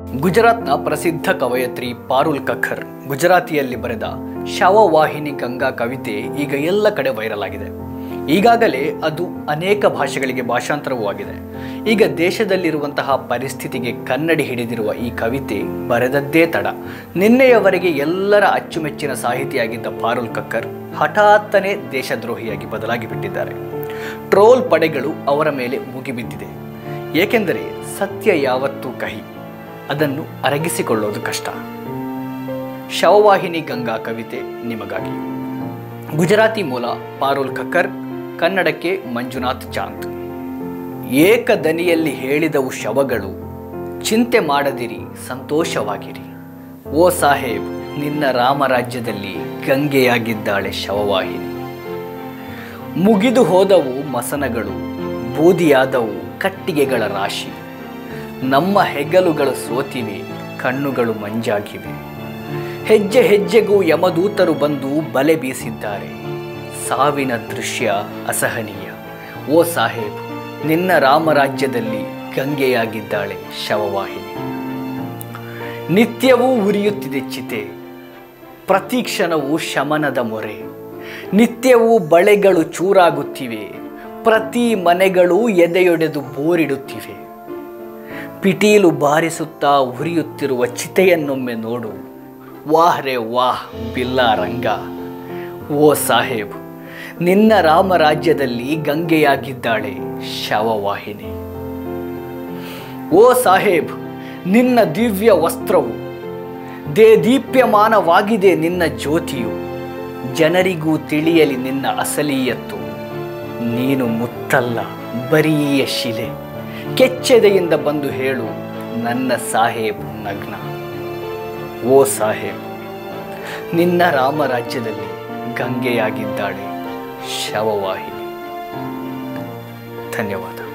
ಗುಜರಾತ್ನ ಪ್ರಸಿದ್ಧ ಕವಯತ್ರಿ ಪಾರುಲ್ ಕಖರ್ ಗುಜರಾತಿಯಲ್ಲಿ ಬರೆದ ಶವವಾಹಿನಿ ಗಂಗಾ ಕವಿತೆ ಈಗ ಎಲ್ಲ ಕಡೆ ವೈರಲ್ ಆಗಿದೆ ಈಗಾಗಲೇ ಅದು ಅನೇಕ ಭಾಷೆಗಳಿಗೆ ಭಾಷಾಂತರವೂ ಆಗಿದೆ ಈಗ ದೇಶದಲ್ಲಿರುವಂತಹ ಪರಿಸ್ಥಿತಿಗೆ ಕನ್ನಡಿ ಹಿಡಿದಿರುವ ಈ ಕವಿತೆ ಬರೆದದ್ದೇ ತಡ ನಿನ್ನೆಯವರೆಗೆ ಎಲ್ಲರ ಅಚ್ಚುಮೆಚ್ಚಿನ ಸಾಹಿತಿಯಾಗಿದ್ದ ಪಾರುಲ್ ಕಕ್ಕರ್ ಹಠಾತ್ತನೆ ದೇಶದ್ರೋಹಿಯಾಗಿ ಬದಲಾಗಿ ಬಿಟ್ಟಿದ್ದಾರೆ ಟ್ರೋಲ್ ಪಡೆಗಳು ಅವರ ಮೇಲೆ ಮುಗಿಬಿದ್ದಿದೆ ಏಕೆಂದರೆ ಸತ್ಯ ಯಾವತ್ತೂ ಕಹಿ ಅದನ್ನು ಅರಗಿಸಿಕೊಳ್ಳೋದು ಕಷ್ಟ ಶವವಾಹಿನಿ ಗಂಗಾ ಕವಿತೆ ನಿಮಗಾಗಿ ಗುಜರಾತಿ ಮೂಲ ಪಾರುಲ್ ಖಕ್ಕರ್ ಕನ್ನಡಕ್ಕೆ ಮಂಜುನಾಥ್ ಚಾಂದ್ ಏಕದನಿಯಲ್ಲಿ ಹೇಳಿದವು ಶವಗಳು ಚಿಂತೆ ಮಾಡದಿರಿ ಸಂತೋಷವಾಗಿರಿ ಓ ಸಾಹೇಬ್ ನಿನ್ನ ರಾಮರಾಜ್ಯದಲ್ಲಿ ಗಂಗೆಯಾಗಿದ್ದಾಳೆ ಶವವಾಹಿನಿ ಮುಗಿದು ಹೋದವು ಮಸನಗಳು ಬೂದಿಯಾದವು ಕಟ್ಟಿಗೆಗಳ ರಾಶಿ ನಮ್ಮ ಹೆಗಲುಗಳು ಸೋತಿವೆ ಕಣ್ಣುಗಳು ಮಂಜಾಗಿವೆ ಹೆಜ್ಜೆ ಹೆಜ್ಜೆಗೂ ಯಮದೂತರು ಬಂದು ಬಲೆ ಬೀಸಿದ್ದಾರೆ ಸಾವಿನ ದೃಶ್ಯ ಅಸಹನೀಯ ಓ ಸಾಹೇಬ್ ನಿನ್ನ ರಾಮರಾಜ್ಯದಲ್ಲಿ ಗಂಗೆಯಾಗಿದ್ದಾಳೆ ಶವವಾಹಿನಿ ನಿತ್ಯವೂ ಉರಿಯುತ್ತಿದೆ ಚಿತೆ ಪ್ರತಿ ಕ್ಷಣವೂ ಶಮನದ ಮೊರೆ ನಿತ್ಯವೂ ಬಳೆಗಳು ಚೂರಾಗುತ್ತಿವೆ ಪ್ರತಿ ಮನೆಗಳು ಎದೆಯೊಡೆದು ಬೋರಿಡುತ್ತಿವೆ ಪಿಟೀಲು ಬಾರಿಸುತ್ತಾ ಉರಿಯುತ್ತಿರುವ ಚಿತೆಯನ್ನೊಮ್ಮೆ ನೋಡು ವಾಹ್ ರೇ ವಾಹ್ ಬಿಲ್ಲಾ ರಂಗ ಓ ಸಾಹೇಬ್ ನಿನ್ನ ರಾಮರಾಜ್ಯದಲ್ಲಿ ಗಂಗೆಯಾಗಿದ್ದಾಳೆ ಶವವಾಹಿನಿ ಓ ಸಾಹೇಬ್ ನಿನ್ನ ದಿವ್ಯ ವಸ್ತ್ರವು ದೇ ದೀಪ್ಯಮಾನವಾಗಿದೆ ನಿನ್ನ ಜ್ಯೋತಿಯು ಜನರಿಗೂ ತಿಳಿಯಲಿ ನಿನ್ನ ಅಸಲೀಯತ್ತು ನೀನು ಮುತ್ತಲ್ಲ ಬರೀಯ ಶಿಲೆ ಕೆಚ್ಚೆದೆಯಿಂದ ಬಂದು ಹೇಳು ನನ್ನ ಸಾಹೇಬ್ ನಗ್ನ ಓ ಸಾಹೇಬ್ ನಿನ್ನ ರಾಮರಾಜ್ಯದಲ್ಲಿ ಗಂಗೆಯಾಗಿದ್ದಾಳೆ ಶವವಾಹಿನಿ ಧನ್ಯವಾದ